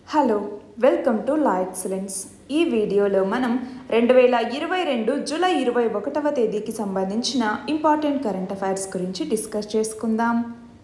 hello welcome to La Excellence ఈ వీడియోలో మనం రెండు వేల ఇరవై రెండు జూలై ఇరవై ఒకటవ తేదీకి సంబంధించిన ఇంపార్టెంట్ కరెంట్ అఫైర్స్ గురించి డిస్కస్ చేసుకుందాం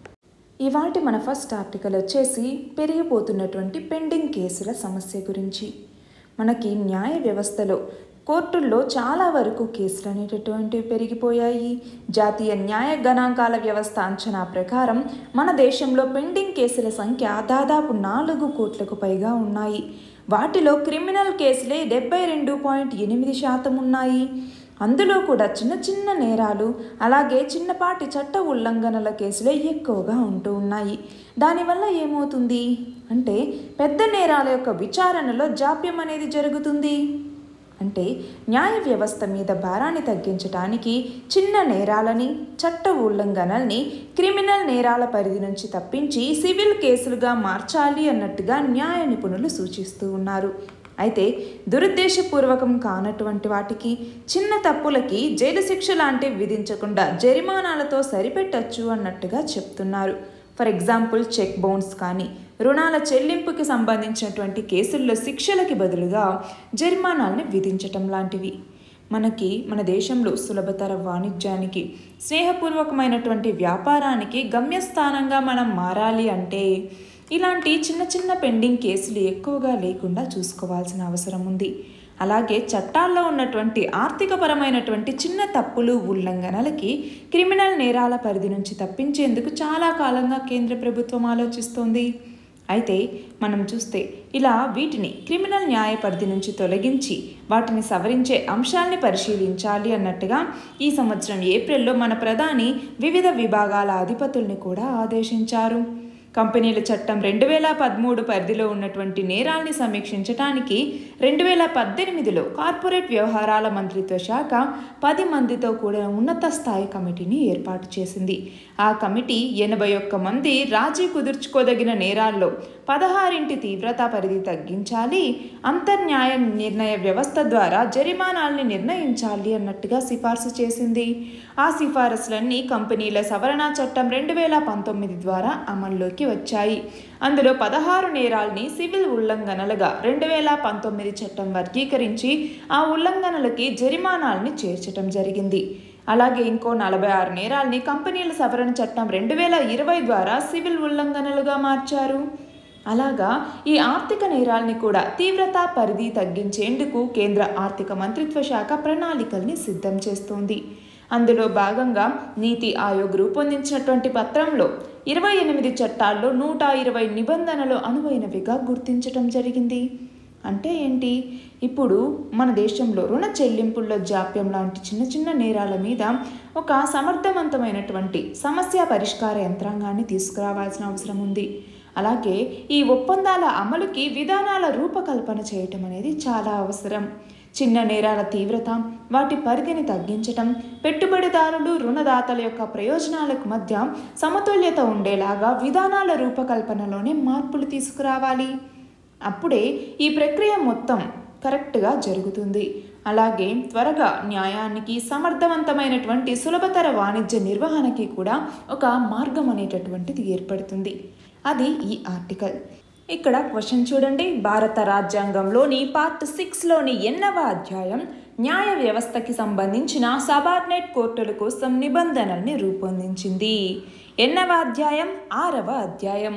ఇవాటి మన ఫస్ట్ ఆర్టికల్ వచ్చేసి పెరిగిపోతున్నటువంటి పెండింగ్ కేసుల సమస్య గురించి మనకి న్యాయ వ్యవస్థలో కోర్టుల్లో చాలా వరకు కేసులు అనేటటువంటివి పెరిగిపోయాయి జాతీయ న్యాయ గణాంకాల వ్యవస్థ అంచనా ప్రకారం మన దేశంలో పెండింగ్ కేసుల సంఖ్య దాదాపు నాలుగు కోట్లకు పైగా ఉన్నాయి వాటిలో క్రిమినల్ కేసులే డెబ్బై రెండు పాయింట్ ఎనిమిది శాతం ఉన్నాయి అందులో కూడా చిన్న చిన్న నేరాలు అలాగే చిన్నపాటి చట్ట ఉల్లంఘనల కేసులే ఎక్కువగా ఉంటూ ఉన్నాయి దానివల్ల ఏమవుతుంది అంటే పెద్ద నేరాల యొక్క విచారణలో జాప్యం అనేది జరుగుతుంది అంటే న్యాయ వ్యవస్థ మీద భారాన్ని తగ్గించడానికి చిన్న నేరాలని చట్ట ఉల్లంఘనల్ని క్రిమినల్ నేరాల పరిధి నుంచి తప్పించి సివిల్ కేసులుగా మార్చాలి అన్నట్టుగా న్యాయ నిపుణులు సూచిస్తూ ఉన్నారు అయితే దురుద్దేశపూర్వకం కానటువంటి వాటికి చిన్న తప్పులకి జైలు శిక్ష లాంటివి విధించకుండా జరిమానాలతో సరిపెట్టచ్చు అన్నట్టుగా చెప్తున్నారు ఫర్ ఎగ్జాంపుల్ చెక్ బౌన్స్ కానీ రుణాల చెల్లింపుకి సంబంధించినటువంటి కేసుల్లో శిక్షలకి బదులుగా జరిమానాలను విధించటం లాంటివి మనకి మన దేశంలో సులభతర వాణిజ్యానికి స్నేహపూర్వకమైనటువంటి వ్యాపారానికి గమ్యస్థానంగా మనం మారాలి అంటే ఇలాంటి చిన్న చిన్న పెండింగ్ కేసులు ఎక్కువగా లేకుండా చూసుకోవాల్సిన అవసరం ఉంది అలాగే చట్టాల్లో ఉన్నటువంటి ఆర్థికపరమైనటువంటి చిన్న తప్పులు ఉల్లంఘనలకి క్రిమినల్ నేరాల పరిధి నుంచి తప్పించేందుకు చాలా కాలంగా కేంద్ర ప్రభుత్వం ఆలోచిస్తోంది అయితే మనం చూస్తే ఇలా వీటిని క్రిమినల్ న్యాయ పరిధి నుంచి తొలగించి వాటిని సవరించే అంశాల్ని పరిశీలించాలి అన్నట్టుగా ఈ సంవత్సరం ఏప్రిల్లో మన ప్రధాని వివిధ విభాగాల అధిపతుల్ని కూడా ఆదేశించారు కంపెనీల చట్టం రెండు వేల పదమూడు పరిధిలో ఉన్నటువంటి నేరాల్ని సమీక్షించడానికి రెండు వేల పద్దెనిమిదిలో కార్పొరేట్ వ్యవహారాల మంత్రిత్వ శాఖ పది మందితో కూడిన ఉన్నత స్థాయి కమిటీని ఏర్పాటు చేసింది ఆ కమిటీ ఎనభై ఒక్క మంది రాజీ కుదుర్చుకోదగిన నేరాల్లో పదహారింటి తీవ్రత పరిధి తగ్గించాలి అంతర్న్యాయ నిర్ణయ వ్యవస్థ ద్వారా జరిమానాల్ని నిర్ణయించాలి అన్నట్టుగా సిఫార్సు చేసింది ఆ సిఫారసులన్నీ కంపెనీల సవరణ చట్టం రెండు వేల పంతొమ్మిది ద్వారా అమల్లోకి వచ్చాయి అందులో పదహారు నేరాల్ని సివిల్ ఉల్లంఘనలుగా రెండు వేల పంతొమ్మిది చట్టం వర్గీకరించి ఆ ఉల్లంఘనలకి జరిమానాల్ని చేర్చటం జరిగింది అలాగే ఇంకో నలభై ఆరు నేరాల్ని కంపెనీల సవరణ చట్టం రెండు వేల ఇరవై ద్వారా సివిల్ ఉల్లంఘనలుగా మార్చారు అలాగా ఈ ఆర్థిక నేరాల్ని కూడా తీవ్రత పరిధి తగ్గించేందుకు కేంద్ర ఆర్థిక మంత్రిత్వ శాఖ ప్రణాళికల్ని సిద్ధం చేస్తోంది అందులో భాగంగా నీతి ఆయోగ్ రూపొందించినటువంటి పత్రంలో ఇరవై ఎనిమిది చట్టాల్లో నూట ఇరవై నిబంధనలు అనువైనవిగా గుర్తించటం జరిగింది అంటే ఏంటి ఇప్పుడు మన దేశంలో రుణ చెల్లింపుల్లో జాప్యం లాంటి చిన్న చిన్న నేరాల మీద ఒక సమర్థవంతమైనటువంటి సమస్య పరిష్కార యంత్రాంగాన్ని తీసుకురావాల్సిన అవసరం ఉంది అలాగే ఈ ఒప్పందాల అమలుకి విధానాల రూపకల్పన చేయటం అనేది చాలా అవసరం చిన్న నేరాల తీవ్రత వాటి పరిధిని తగ్గించటం పెట్టుబడిదారులు రుణదాతల యొక్క ప్రయోజనాలకు మధ్య సమతుల్యత ఉండేలాగా విధానాల రూపకల్పనలోనే మార్పులు తీసుకురావాలి అప్పుడే ఈ ప్రక్రియ మొత్తం కరెక్ట్గా జరుగుతుంది అలాగే త్వరగా న్యాయానికి సమర్థవంతమైనటువంటి సులభతర వాణిజ్య నిర్వహణకి కూడా ఒక మార్గం అనేటటువంటిది ఏర్పడుతుంది అది ఈ ఆర్టికల్ ఇక్కడ క్వశ్చన్ చూడండి భారత రాజ్యాంగంలోని పార్ట్ సిక్స్లోని ఎన్నవ అధ్యాయం న్యాయ వ్యవస్థకి సంబంధించిన సబార్డినేట్ కోర్టుల కోసం నిబంధనల్ని రూపొందించింది ఎన్నవ అధ్యాయం ఆరవ అధ్యాయం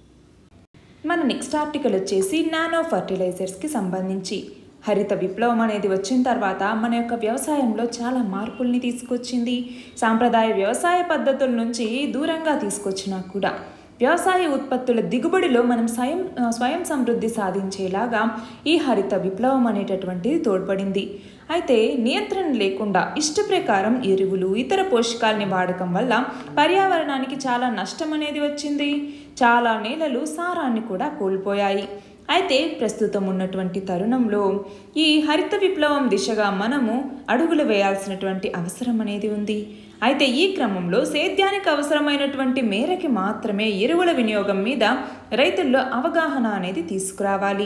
మన నెక్స్ట్ ఆర్టికల్ వచ్చేసి నానో ఫర్టిలైజర్స్కి సంబంధించి హరిత విప్లవం అనేది వచ్చిన తర్వాత మన యొక్క వ్యవసాయంలో చాలా మార్పుల్ని తీసుకొచ్చింది సాంప్రదాయ వ్యవసాయ పద్ధతుల నుంచి దూరంగా తీసుకొచ్చినా కూడా వ్యవసాయ ఉత్పత్తుల దిగుబడిలో మనం స్వయం స్వయం సమృద్ధి సాధించేలాగా ఈ హరిత విప్లవం అనేటటువంటిది తోడ్పడింది అయితే నియంత్రణ లేకుండా ఇష్ట ప్రకారం ఎరువులు ఇతర పోషకాలని వాడకం వల్ల పర్యావరణానికి చాలా నష్టం అనేది వచ్చింది చాలా నేలలు సారాన్ని కూడా కోల్పోయాయి అయితే ప్రస్తుతం ఉన్నటువంటి తరుణంలో ఈ హరిత విప్లవం దిశగా మనము అడుగులు వేయాల్సినటువంటి అవసరం అనేది ఉంది అయితే ఈ క్రమంలో సేద్యానికి అవసరమైనటువంటి మేరకి మాత్రమే ఎరువుల వినియోగం మీద రైతుల్లో అవగాహన అనేది తీసుకురావాలి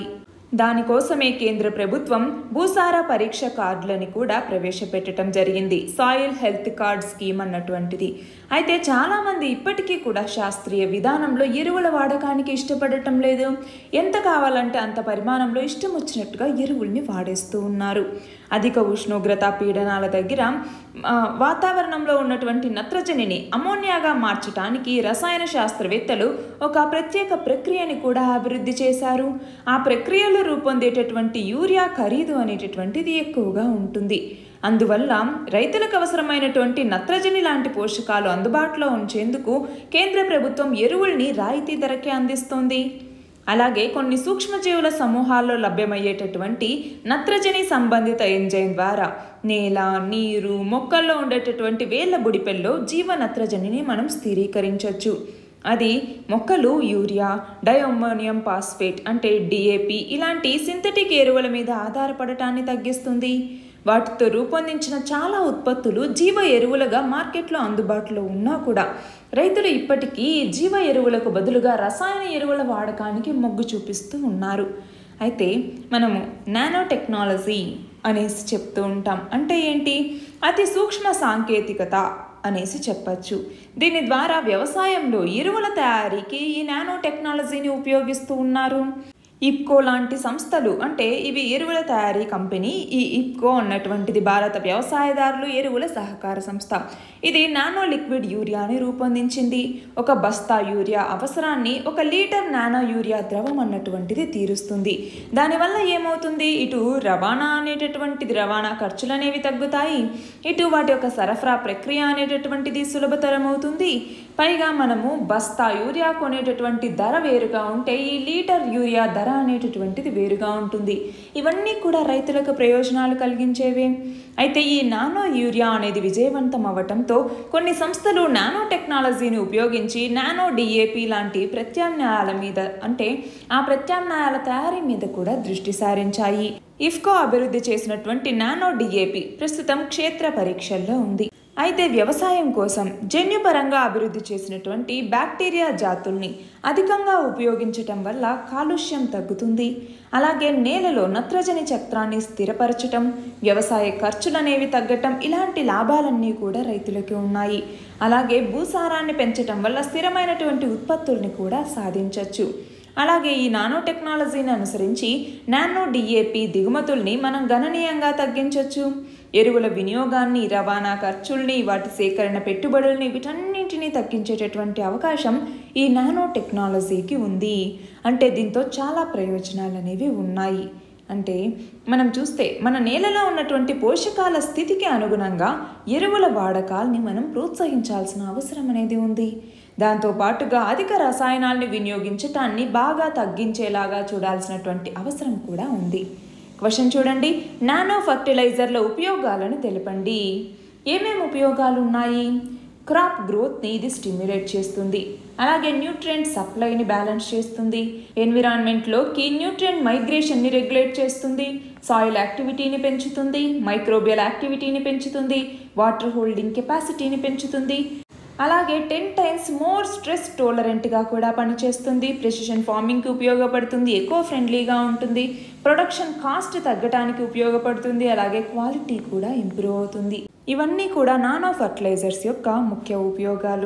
దానికోసమే కేంద్ర ప్రభుత్వం భూసార పరీక్ష కార్డులని కూడా ప్రవేశపెట్టడం జరిగింది సాయిల్ హెల్త్ కార్డ్ స్కీమ్ అన్నటువంటిది అయితే చాలామంది ఇప్పటికీ కూడా శాస్త్రీయ విధానంలో ఎరువుల వాడకానికి ఇష్టపడటం లేదు ఎంత కావాలంటే అంత పరిమాణంలో ఇష్టం వచ్చినట్టుగా ఎరువుల్ని వాడేస్తూ ఉన్నారు అధిక ఉష్ణోగ్రత పీడనాల దగ్గర ఆ, వాతావరణంలో ఉన్నటువంటి నత్రజనిని అమోనియాగా మార్చడానికి రసాయన శాస్త్రవేత్తలు ఒక ప్రత్యేక ప్రక్రియని కూడా అభివృద్ధి చేశారు ఆ ప్రక్రియలో రూపొందేటటువంటి యూరియా ఖరీదు అనేటటువంటిది ఎక్కువగా ఉంటుంది అందువల్ల రైతులకు అవసరమైనటువంటి నత్రజని లాంటి పోషకాలు అందుబాటులో ఉంచేందుకు కేంద్ర ప్రభుత్వం ఎరువుల్ని రాయితీ ధరకే అందిస్తోంది అలాగే కొన్ని సూక్ష్మజీవుల సమూహాల్లో లభ్యమయ్యేటటువంటి నత్రజని సంబంధిత ఎంజైమ్ ద్వారా నేల నీరు మొక్కల్లో ఉండేటటువంటి వేళ్ల బుడిపెల్లో జీవ నత్రజనిని మనం స్థిరీకరించవచ్చు అది మొక్కలు యూరియా డయోమోనియం పాస్ఫేట్ అంటే డిఏపి ఇలాంటి సింథటిక్ ఎరువుల మీద ఆధారపడటాన్ని తగ్గిస్తుంది వాటితో రూపొందించిన చాలా ఉత్పత్తులు జీవ ఎరువులుగా మార్కెట్లో అందుబాటులో ఉన్నా కూడా రైతులు ఇప్పటికీ జీవ ఎరువులకు బదులుగా రసాయన ఎరువుల వాడకానికి మొగ్గు చూపిస్తూ ఉన్నారు అయితే మనము నానో టెక్నాలజీ అనేసి చెప్తూ ఉంటాం అంటే ఏంటి అతి సూక్ష్మ సాంకేతికత అనేసి చెప్పచ్చు దీని ద్వారా వ్యవసాయంలో ఎరువుల తయారీకి ఈ నానో టెక్నాలజీని ఉపయోగిస్తూ ఉన్నారు ఇప్కో లాంటి సంస్థలు అంటే ఇవి ఎరువుల తయారీ కంపెనీ ఈ ఇప్కో అన్నటువంటిది భారత వ్యవసాయదారులు ఎరువుల సహకార సంస్థ ఇది నానో లిక్విడ్ యూరియాని రూపొందించింది ఒక బస్తా యూరియా అవసరాన్ని ఒక లీటర్ నానో యూరియా ద్రవం అన్నటువంటిది తీరుస్తుంది దానివల్ల ఏమవుతుంది ఇటు రవాణా అనేటటువంటిది రవాణా ఖర్చులు అనేవి తగ్గుతాయి ఇటు వాటి యొక్క సరఫరా ప్రక్రియ అనేటటువంటిది సులభతరం అవుతుంది పైగా మనము బస్తా యూరియా కొనేటటువంటి ధర వేరుగా ఉంటే ఈ లీటర్ యూరియా ధర అనేటటువంటిది వేరుగా ఉంటుంది ఇవన్నీ కూడా రైతులకు ప్రయోజనాలు కలిగించేవే అయితే ఈ నానో యూరియా అనేది విజయవంతం అవ్వటంతో కొన్ని సంస్థలు నానో టెక్నాలజీని ఉపయోగించి నానో డిఏపి లాంటి ప్రత్యామ్నాయాల మీద అంటే ఆ ప్రత్యామ్నాయాల తయారీ మీద కూడా దృష్టి సారించాయి ఇఫ్కో అభివృద్ధి చేసినటువంటి నానో డిఏపి ప్రస్తుతం క్షేత్ర పరీక్షల్లో ఉంది అయితే వ్యవసాయం కోసం జన్యుపరంగా అభివృద్ధి చేసినటువంటి బ్యాక్టీరియా జాతుల్ని అధికంగా ఉపయోగించటం వల్ల కాలుష్యం తగ్గుతుంది అలాగే నేలలో నత్రజని చక్రాన్ని స్థిరపరచటం వ్యవసాయ ఖర్చులనేవి తగ్గటం ఇలాంటి లాభాలన్నీ కూడా రైతులకి ఉన్నాయి అలాగే భూసారాన్ని పెంచటం వల్ల స్థిరమైనటువంటి ఉత్పత్తుల్ని కూడా సాధించవచ్చు అలాగే ఈ నానో టెక్నాలజీని అనుసరించి నానో డిఏపి దిగుమతుల్ని మనం గణనీయంగా తగ్గించవచ్చు ఎరువుల వినియోగాన్ని రవాణా ఖర్చుల్ని వాటి సేకరణ పెట్టుబడుల్ని వీటన్నింటినీ తగ్గించేటటువంటి అవకాశం ఈ నానో టెక్నాలజీకి ఉంది అంటే దీంతో చాలా ప్రయోజనాలు అనేవి ఉన్నాయి అంటే మనం చూస్తే మన నేలలో ఉన్నటువంటి పోషకాల స్థితికి అనుగుణంగా ఎరువుల వాడకాల్ని మనం ప్రోత్సహించాల్సిన అవసరం అనేది ఉంది దాంతో పాటుగా అధిక రసాయనాల్ని వినియోగించటాన్ని బాగా తగ్గించేలాగా చూడాల్సినటువంటి అవసరం కూడా ఉంది క్వశ్చన్ చూడండి నానో ఫర్టిలైజర్ల ఉపయోగాలను తెలపండి ఏమేమి ఉపయోగాలు ఉన్నాయి క్రాప్ గ్రోత్ని ఇది స్టిమ్యులేట్ చేస్తుంది అలాగే న్యూట్రియంట్ సప్లైని బ్యాలెన్స్ చేస్తుంది ఎన్విరాన్మెంట్లోకి న్యూట్రియంట్ మైగ్రేషన్ని రెగ్యులేట్ చేస్తుంది సాయిల్ యాక్టివిటీని పెంచుతుంది మైక్రోబియల్ యాక్టివిటీని పెంచుతుంది వాటర్ హోల్డింగ్ కెపాసిటీని పెంచుతుంది అలాగే టెన్ టైమ్స్ మోర్ స్ట్రెస్ టోలరెంట్గా కూడా పనిచేస్తుంది ప్రెసిషన్ ఫార్మింగ్కి ఉపయోగపడుతుంది ఎక్కువ ఫ్రెండ్లీగా ఉంటుంది ప్రొడక్షన్ కాస్ట్ తగ్గడానికి ఉపయోగపడుతుంది అలాగే క్వాలిటీ కూడా ఇంప్రూవ్ అవుతుంది ఇవన్నీ కూడా నానో ఫర్టిలైజర్స్ యొక్క ముఖ్య ఉపయోగాలు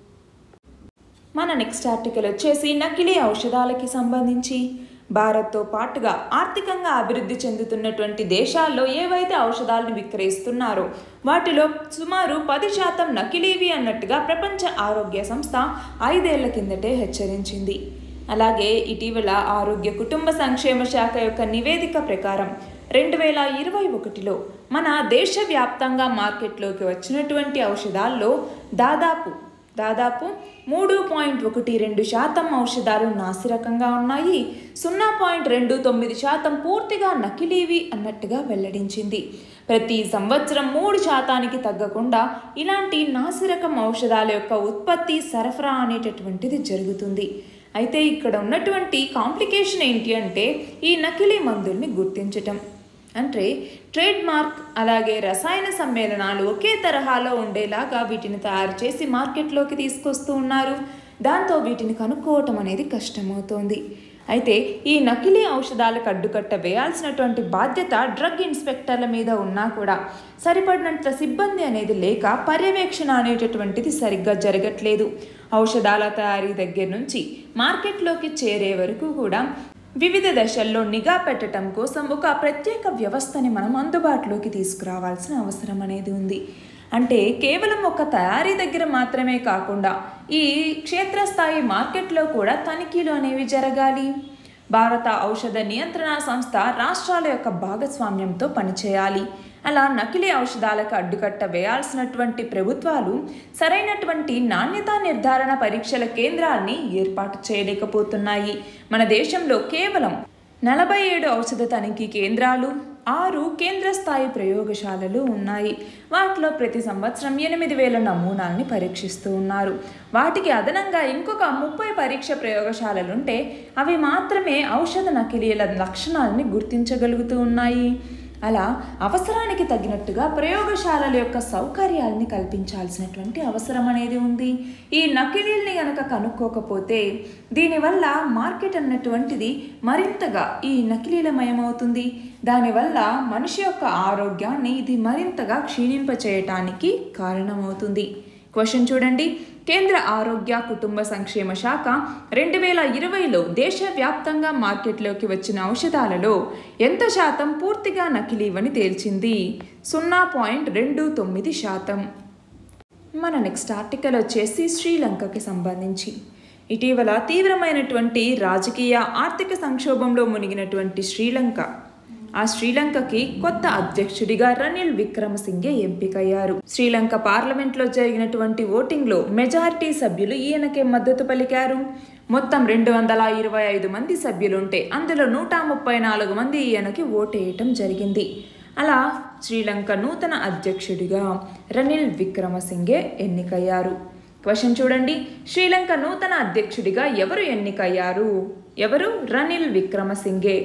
మన నెక్స్ట్ ఆర్టికల్ వచ్చేసి నకిలీ ఔషధాలకి సంబంధించి భారత్తో పాటుగా ఆర్థికంగా అభివృద్ధి చెందుతున్నటువంటి దేశాల్లో ఏవైతే ఔషధాలను విక్రయిస్తున్నారో వాటిలో సుమారు పది శాతం నకిలీవి అన్నట్టుగా ప్రపంచ ఆరోగ్య సంస్థ ఐదేళ్ల కిందటే హెచ్చరించింది అలాగే ఇటీవల ఆరోగ్య కుటుంబ సంక్షేమ శాఖ యొక్క నివేదిక ప్రకారం రెండు వేల ఇరవై ఒకటిలో మన దేశవ్యాప్తంగా మార్కెట్లోకి వచ్చినటువంటి ఔషధాల్లో దాదాపు దాదాపు మూడు పాయింట్ ఒకటి రెండు శాతం ఔషధాలు నాసిరకంగా ఉన్నాయి సున్నా పాయింట్ రెండు తొమ్మిది శాతం పూర్తిగా నకిలీవి అన్నట్టుగా వెల్లడించింది ప్రతి సంవత్సరం మూడు శాతానికి తగ్గకుండా ఇలాంటి నాసిరకం ఔషధాల యొక్క ఉత్పత్తి సరఫరా అనేటటువంటిది జరుగుతుంది అయితే ఇక్కడ ఉన్నటువంటి కాంప్లికేషన్ ఏంటి అంటే ఈ నకిలీ మందుల్ని గుర్తించటం అంటే ట్రేడ్ మార్క్ అలాగే రసాయన సమ్మేళనాలు ఒకే తరహాలో ఉండేలాగా వీటిని తయారు చేసి మార్కెట్లోకి తీసుకొస్తూ ఉన్నారు దాంతో వీటిని కనుక్కోవటం అనేది కష్టమవుతోంది అయితే ఈ నకిలీ ఔషధాలకు అడ్డుకట్ట వేయాల్సినటువంటి బాధ్యత డ్రగ్ ఇన్స్పెక్టర్ల మీద ఉన్నా కూడా సరిపడినంత సిబ్బంది అనేది లేక పర్యవేక్షణ అనేటటువంటిది సరిగ్గా జరగట్లేదు ఔషధాల తయారీ దగ్గర నుంచి మార్కెట్లోకి చేరే వరకు కూడా వివిధ దశల్లో నిఘా పెట్టడం కోసం ఒక ప్రత్యేక వ్యవస్థని మనం అందుబాటులోకి తీసుకురావాల్సిన అవసరం అనేది ఉంది అంటే కేవలం ఒక తయారీ దగ్గర మాత్రమే కాకుండా ఈ క్షేత్రస్థాయి మార్కెట్లో కూడా తనిఖీలు అనేవి జరగాలి భారత ఔషధ నియంత్రణ సంస్థ రాష్ట్రాల యొక్క భాగస్వామ్యంతో పనిచేయాలి అలా నకిలీ ఔషధాలకు అడ్డుకట్ట వేయాల్సినటువంటి ప్రభుత్వాలు సరైనటువంటి నాణ్యతా నిర్ధారణ పరీక్షల కేంద్రాల్ని ఏర్పాటు చేయలేకపోతున్నాయి మన దేశంలో కేవలం నలభై ఏడు ఔషధ తనిఖీ కేంద్రాలు ఆరు కేంద్ర స్థాయి ప్రయోగశాలలు ఉన్నాయి వాటిలో ప్రతి సంవత్సరం ఎనిమిది వేల నమూనాల్ని పరీక్షిస్తూ ఉన్నారు వాటికి అదనంగా ఇంకొక ముప్పై పరీక్ష ప్రయోగశాలలుంటే అవి మాత్రమే ఔషధ నకిలీల లక్షణాలని గుర్తించగలుగుతూ ఉన్నాయి అలా అవసరానికి తగినట్టుగా ప్రయోగశాలల యొక్క సౌకర్యాలని కల్పించాల్సినటువంటి అవసరం అనేది ఉంది ఈ నకిలీల్ని గనక కనుక్కోకపోతే దీనివల్ల మార్కెట్ అన్నటువంటిది మరింతగా ఈ నకిలీలమయమవుతుంది దానివల్ల మనిషి యొక్క ఆరోగ్యాన్ని ఇది మరింతగా క్షీణింపచేయటానికి కారణమవుతుంది క్వశ్చన్ చూడండి కేంద్ర ఆరోగ్య కుటుంబ సంక్షేమ శాఖ రెండు వేల ఇరవైలో దేశవ్యాప్తంగా మార్కెట్లోకి వచ్చిన ఔషధాలలో ఎంత శాతం పూర్తిగా నకిలీవని తేల్చింది సున్నా పాయింట్ రెండు తొమ్మిది శాతం మన నెక్స్ట్ ఆర్టికల్ వచ్చేసి శ్రీలంకకి సంబంధించి ఇటీవల తీవ్రమైనటువంటి రాజకీయ ఆర్థిక సంక్షోభంలో మునిగినటువంటి శ్రీలంక ఆ శ్రీలంకకి కొత్త అధ్యక్షుడిగా రనిల్ విక్రమసింఘే ఎంపికయ్యారు శ్రీలంక పార్లమెంట్లో జరిగినటువంటి ఓటింగ్లో మెజారిటీ సభ్యులు ఈయనకే మద్దతు పలికారు మొత్తం రెండు వందల ఇరవై ఐదు మంది సభ్యులుంటే అందులో నూట ముప్పై నాలుగు మంది ఈయనకి ఓటేయటం జరిగింది అలా శ్రీలంక నూతన అధ్యక్షుడిగా రనిల్ విక్రమసింఘే ఎన్నికయ్యారు క్వశ్చన్ చూడండి శ్రీలంక నూతన అధ్యక్షుడిగా ఎవరు ఎన్నికయ్యారు ఎవరు రనిల్ విక్రమసింఘే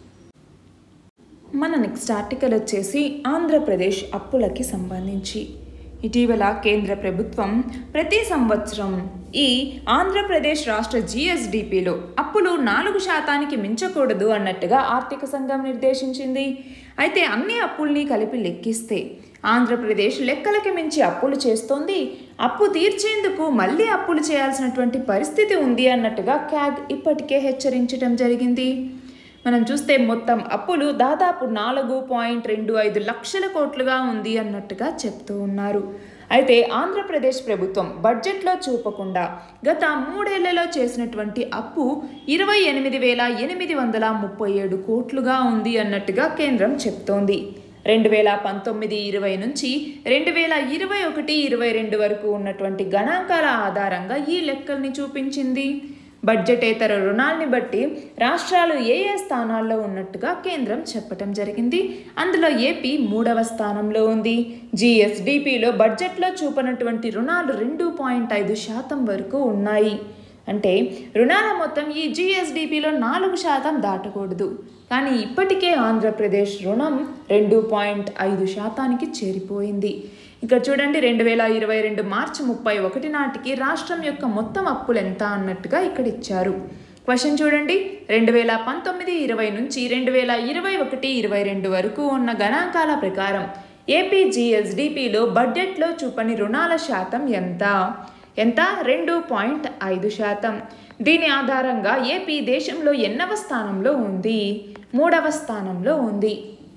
మన నెక్స్ట్ ఆర్టికల్ వచ్చేసి ఆంధ్రప్రదేశ్ అప్పులకి సంబంధించి ఇటీవల కేంద్ర ప్రభుత్వం ప్రతి సంవత్సరం ఈ ఆంధ్రప్రదేశ్ రాష్ట్ర జిఎస్డిపిలో అప్పులు నాలుగు శాతానికి మించకూడదు అన్నట్టుగా ఆర్థిక సంఘం నిర్దేశించింది అయితే అన్ని అప్పుల్ని కలిపి లెక్కిస్తే ఆంధ్రప్రదేశ్ లెక్కలకి మించి అప్పులు చేస్తోంది అప్పు తీర్చేందుకు మళ్ళీ అప్పులు చేయాల్సినటువంటి పరిస్థితి ఉంది అన్నట్టుగా క్యాగ్ ఇప్పటికే హెచ్చరించడం జరిగింది మనం చూస్తే మొత్తం అప్పులు దాదాపు నాలుగు పాయింట్ రెండు ఐదు లక్షల కోట్లుగా ఉంది అన్నట్టుగా చెప్తూ ఉన్నారు అయితే ఆంధ్రప్రదేశ్ ప్రభుత్వం బడ్జెట్లో చూపకుండా గత మూడేళ్లలో చేసినటువంటి అప్పు ఇరవై ఎనిమిది వేల ఎనిమిది వందల ముప్పై ఏడు కోట్లుగా ఉంది అన్నట్టుగా కేంద్రం చెప్తోంది రెండు వేల పంతొమ్మిది ఇరవై నుంచి రెండు వేల ఇరవై ఒకటి ఇరవై రెండు వరకు ఉన్నటువంటి గణాంకాల ఆధారంగా ఈ లెక్కల్ని చూపించింది బడ్జెటేతర రుణాల్ని బట్టి రాష్ట్రాలు ఏ ఏ స్థానాల్లో ఉన్నట్టుగా కేంద్రం చెప్పటం జరిగింది అందులో ఏపీ మూడవ స్థానంలో ఉంది జిఎస్డిపిలో బడ్జెట్లో చూపనటువంటి రుణాలు రెండు పాయింట్ ఐదు శాతం వరకు ఉన్నాయి అంటే రుణాల మొత్తం ఈ జిఎస్డిపిలో నాలుగు శాతం దాటకూడదు కానీ ఇప్పటికే ఆంధ్రప్రదేశ్ రుణం రెండు పాయింట్ ఐదు శాతానికి చేరిపోయింది ఇక్కడ చూడండి రెండు వేల ఇరవై రెండు మార్చి ముప్పై ఒకటి నాటికి రాష్ట్రం యొక్క మొత్తం అప్పులు ఎంత అన్నట్టుగా ఇక్కడ ఇచ్చారు క్వశ్చన్ చూడండి రెండు వేల పంతొమ్మిది ఇరవై నుంచి రెండు వేల ఇరవై ఒకటి ఇరవై రెండు వరకు ఉన్న గణాంకాల ప్రకారం ఏపీ జిఎస్డిపిలో బడ్జెట్లో చూపని రుణాల శాతం ఎంత ఎంత రెండు పాయింట్ ఐదు శాతం దీని ఆధారంగా ఏపీ దేశంలో ఎన్నవ స్థానంలో ఉంది మూడవ స్థానంలో ఉంది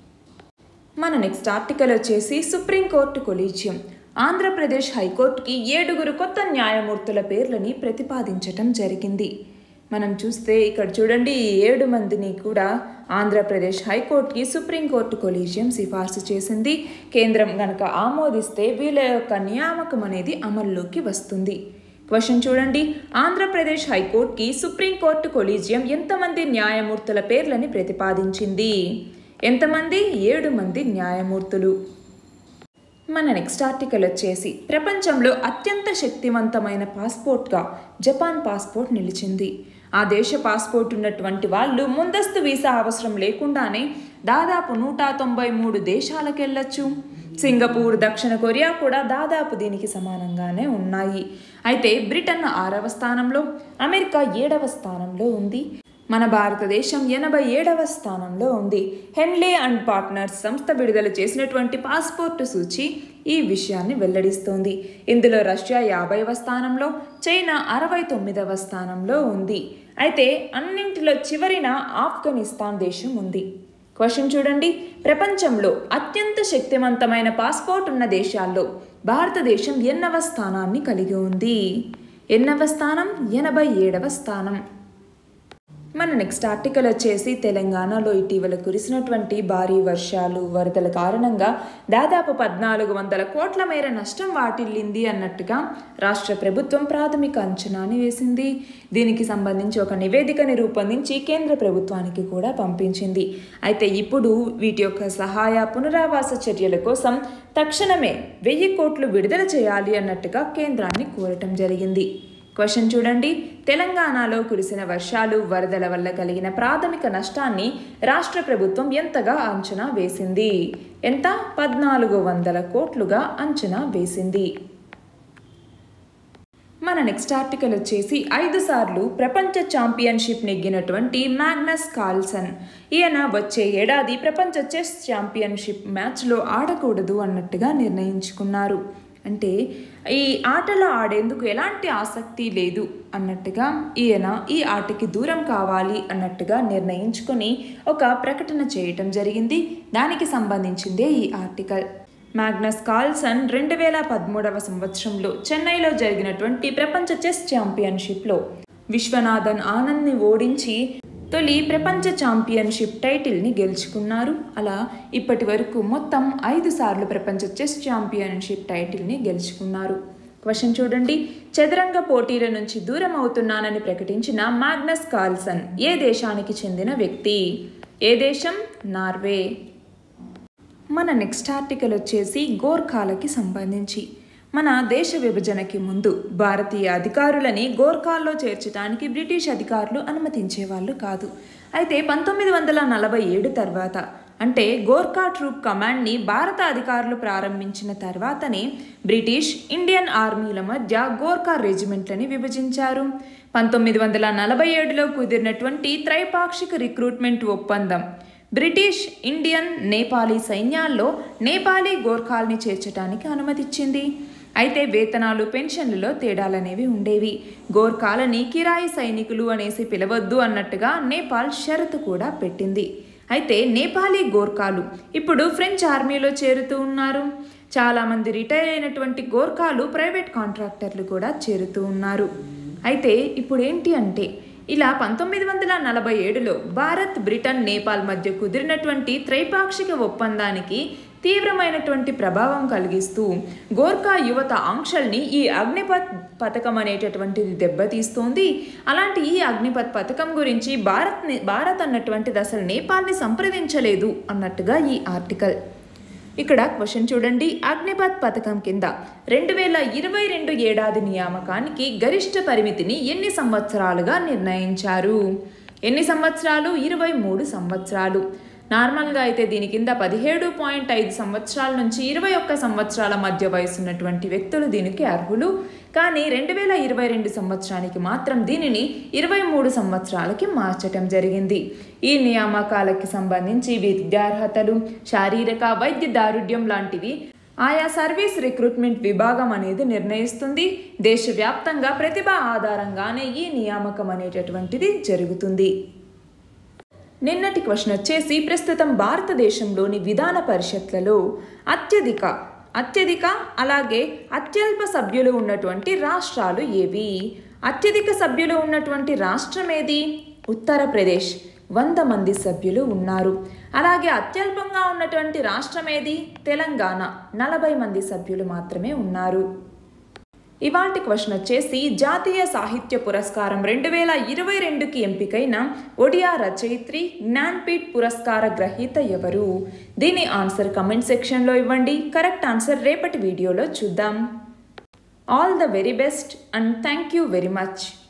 మన నెక్స్ట్ ఆర్టికల్ వచ్చేసి సుప్రీంకోర్టు కొలీజియం ఆంధ్రప్రదేశ్ హైకోర్టుకి ఏడుగురు కొత్త న్యాయమూర్తుల పేర్లని ప్రతిపాదించటం జరిగింది మనం చూస్తే ఇక్కడ చూడండి ఈ ఏడు మందిని కూడా ఆంధ్రప్రదేశ్ హైకోర్టుకి సుప్రీంకోర్టు కొలీజియం సిఫార్సు చేసింది కేంద్రం గనక ఆమోదిస్తే వీళ్ళ యొక్క నియామకం అనేది అమల్లోకి వస్తుంది క్వశ్చన్ చూడండి ఆంధ్రప్రదేశ్ హైకోర్టుకి సుప్రీంకోర్టు కొలీజియం ఎంతమంది న్యాయమూర్తుల పేర్లని ప్రతిపాదించింది ఎంతమంది ఏడు మంది న్యాయమూర్తులు మన నెక్స్ట్ ఆర్టికల్ వచ్చేసి ప్రపంచంలో అత్యంత శక్తివంతమైన పాస్పోర్ట్గా జపాన్ పాస్పోర్ట్ నిలిచింది ఆ దేశ పాస్పోర్ట్ ఉన్నటువంటి వాళ్ళు ముందస్తు వీసా అవసరం లేకుండానే దాదాపు నూట తొంభై మూడు దేశాలకు వెళ్ళొచ్చు సింగపూర్ దక్షిణ కొరియా కూడా దాదాపు దీనికి సమానంగానే ఉన్నాయి అయితే బ్రిటన్ ఆరవ స్థానంలో అమెరికా ఏడవ స్థానంలో ఉంది మన భారతదేశం ఎనభై ఏడవ స్థానంలో ఉంది హెన్లే అండ్ పార్ట్నర్స్ సంస్థ విడుదల చేసినటువంటి పాస్పోర్టు సూచి ఈ విషయాన్ని వెల్లడిస్తోంది ఇందులో రష్యా యాభైవ స్థానంలో చైనా అరవై తొమ్మిదవ స్థానంలో ఉంది అయితే అన్నింటిలో చివరిన ఆఫ్ఘనిస్తాన్ దేశం ఉంది క్వశ్చన్ చూడండి ప్రపంచంలో అత్యంత శక్తివంతమైన పాస్పోర్ట్ ఉన్న దేశాల్లో భారతదేశం ఎన్నవ స్థానాన్ని కలిగి ఉంది ఎన్నవ స్థానం ఎనభై ఏడవ స్థానం మన నెక్స్ట్ ఆర్టికల్ వచ్చేసి తెలంగాణలో ఇటీవల కురిసినటువంటి భారీ వర్షాలు వరదల కారణంగా దాదాపు పద్నాలుగు వందల కోట్ల మేర నష్టం వాటిల్లింది అన్నట్టుగా రాష్ట్ర ప్రభుత్వం ప్రాథమిక అంచనాని వేసింది దీనికి సంబంధించి ఒక నివేదికని రూపొందించి కేంద్ర ప్రభుత్వానికి కూడా పంపించింది అయితే ఇప్పుడు వీటి యొక్క సహాయ పునరావాస చర్యల కోసం తక్షణమే వెయ్యి కోట్లు విడుదల చేయాలి అన్నట్టుగా కేంద్రాన్ని కోరటం జరిగింది క్వశ్చన్ చూడండి తెలంగాణలో కురిసిన వర్షాలు వరదల వల్ల కలిగిన ప్రాథమిక నష్టాన్ని రాష్ట్ర ప్రభుత్వం ఎంతగా అంచనా వేసింది ఎంత పద్నాలుగు వందల కోట్లుగా అంచనా వేసింది మన నెక్స్ట్ ఆర్టికల్ వచ్చేసి ఐదు సార్లు ప్రపంచ ఛాంపియన్షిప్ నెగ్గినటువంటి మ్యాగ్నస్ కార్ల్సన్ ఈయన వచ్చే ఏడాది ప్రపంచ చెస్ ఛాంపియన్షిప్ మ్యాచ్లో ఆడకూడదు అన్నట్టుగా నిర్ణయించుకున్నారు అంటే ఈ ఆటలో ఆడేందుకు ఎలాంటి ఆసక్తి లేదు అన్నట్టుగా ఈయన ఈ ఆటకి దూరం కావాలి అన్నట్టుగా నిర్ణయించుకొని ఒక ప్రకటన చేయటం జరిగింది దానికి సంబంధించిందే ఈ ఆర్టికల్ మ్యాగ్నస్ కార్ల్సన్ రెండు వేల పదమూడవ సంవత్సరంలో చెన్నైలో జరిగినటువంటి ప్రపంచ చెస్ ఛాంపియన్షిప్లో విశ్వనాథన్ ఆనంద్ని ఓడించి తొలి ప్రపంచ ఛాంపియన్షిప్ టైటిల్ని గెలుచుకున్నారు అలా ఇప్పటి వరకు మొత్తం ఐదు సార్లు ప్రపంచ చెస్ ఛాంపియన్షిప్ టైటిల్ని గెలుచుకున్నారు క్వశ్చన్ చూడండి చదరంగ పోటీల నుంచి దూరం అవుతున్నానని ప్రకటించిన మాగ్నస్ కార్ల్సన్ ఏ దేశానికి చెందిన వ్యక్తి ఏ దేశం నార్వే మన నెక్స్ట్ ఆర్టికల్ వచ్చేసి గోర్ఖాలకి సంబంధించి మన దేశ విభజనకి ముందు భారతీయ అధికారులని గోర్ఖాల్లో చేర్చడానికి బ్రిటిష్ అధికారులు అనుమతించేవాళ్ళు కాదు అయితే పంతొమ్మిది వందల నలభై ఏడు తర్వాత అంటే గోర్ఖా ట్రూప్ కమాండ్ని భారత అధికారులు ప్రారంభించిన తర్వాతనే బ్రిటిష్ ఇండియన్ ఆర్మీల మధ్య గోర్ఖా రెజిమెంట్లని విభజించారు పంతొమ్మిది వందల నలభై ఏడులో కుదిరినటువంటి త్రైపాక్షిక రిక్రూట్మెంట్ ఒప్పందం బ్రిటిష్ ఇండియన్ నేపాలీ సైన్యాల్లో నేపాలీ గోర్ఖాల్ని చేర్చడానికి అనుమతిచ్చింది అయితే వేతనాలు పెన్షన్లలో తేడాలనేవి ఉండేవి గోర్ఖాలని కిరాయి సైనికులు అనేసి పిలవద్దు అన్నట్టుగా నేపాల్ షరతు కూడా పెట్టింది అయితే నేపాలీ గోర్ఖాలు ఇప్పుడు ఫ్రెంచ్ ఆర్మీలో చేరుతూ ఉన్నారు చాలామంది రిటైర్ అయినటువంటి గోర్ఖాలు ప్రైవేట్ కాంట్రాక్టర్లు కూడా చేరుతూ ఉన్నారు అయితే ఇప్పుడు ఏంటి అంటే ఇలా పంతొమ్మిది వందల నలభై ఏడులో భారత్ బ్రిటన్ నేపాల్ మధ్య కుదిరినటువంటి త్రైపాక్షిక ఒప్పందానికి తీవ్రమైనటువంటి ప్రభావం కలిగిస్తూ గోర్ఖా యువత ఆంక్షల్ని ఈ అగ్నిపత్ పథకం అనేటటువంటిది దెబ్బతీస్తోంది అలాంటి ఈ అగ్నిపత్ పథకం గురించి భారత్ భారత్ అన్నటువంటిది అసలు నేపాల్ని సంప్రదించలేదు అన్నట్టుగా ఈ ఆర్టికల్ ఇక్కడ క్వశ్చన్ చూడండి అగ్నిపత్ పథకం కింద రెండు వేల ఇరవై రెండు ఏడాది నియామకానికి గరిష్ట పరిమితిని ఎన్ని సంవత్సరాలుగా నిర్ణయించారు ఎన్ని సంవత్సరాలు ఇరవై మూడు సంవత్సరాలు నార్మల్గా అయితే దీని కింద పదిహేడు పాయింట్ ఐదు సంవత్సరాల నుంచి ఇరవై ఒక్క సంవత్సరాల మధ్య వయసు ఉన్నటువంటి వ్యక్తులు దీనికి అర్హులు కానీ రెండు వేల ఇరవై రెండు సంవత్సరానికి మాత్రం దీనిని ఇరవై మూడు సంవత్సరాలకి మార్చటం జరిగింది ఈ నియామకాలకి సంబంధించి విద్యార్హతలు శారీరక వైద్య దారుఢ్యం లాంటివి ఆయా సర్వీస్ రిక్రూట్మెంట్ విభాగం అనేది నిర్ణయిస్తుంది దేశవ్యాప్తంగా ప్రతిభ ఆధారంగానే ఈ నియామకం అనేటటువంటిది జరుగుతుంది నిన్నటి క్వశ్చన్ వచ్చేసి ప్రస్తుతం భారతదేశంలోని విధాన పరిషత్లలో అత్యధిక అత్యధిక అలాగే అత్యల్ప సభ్యులు ఉన్నటువంటి రాష్ట్రాలు ఏవి అత్యధిక సభ్యులు ఉన్నటువంటి రాష్ట్రం ఏది ఉత్తరప్రదేశ్ వంద మంది సభ్యులు ఉన్నారు అలాగే అత్యల్పంగా ఉన్నటువంటి రాష్ట్రం ఏది తెలంగాణ నలభై మంది సభ్యులు మాత్రమే ఉన్నారు ఇవాల్టి క్వశ్చన్ వచ్చేసి జాతీయ సాహిత్య పురస్కారం రెండు వేల ఇరవై రెండుకి ఎంపికైన ఒడియా రచయిత్రి జ్ఞాన్పీఠ్ పురస్కార గ్రహీత ఎవరు దీని ఆన్సర్ కమెంట్ సెక్షన్లో ఇవ్వండి కరెక్ట్ ఆన్సర్ రేపటి వీడియోలో చూద్దాం all the very best and thank you very much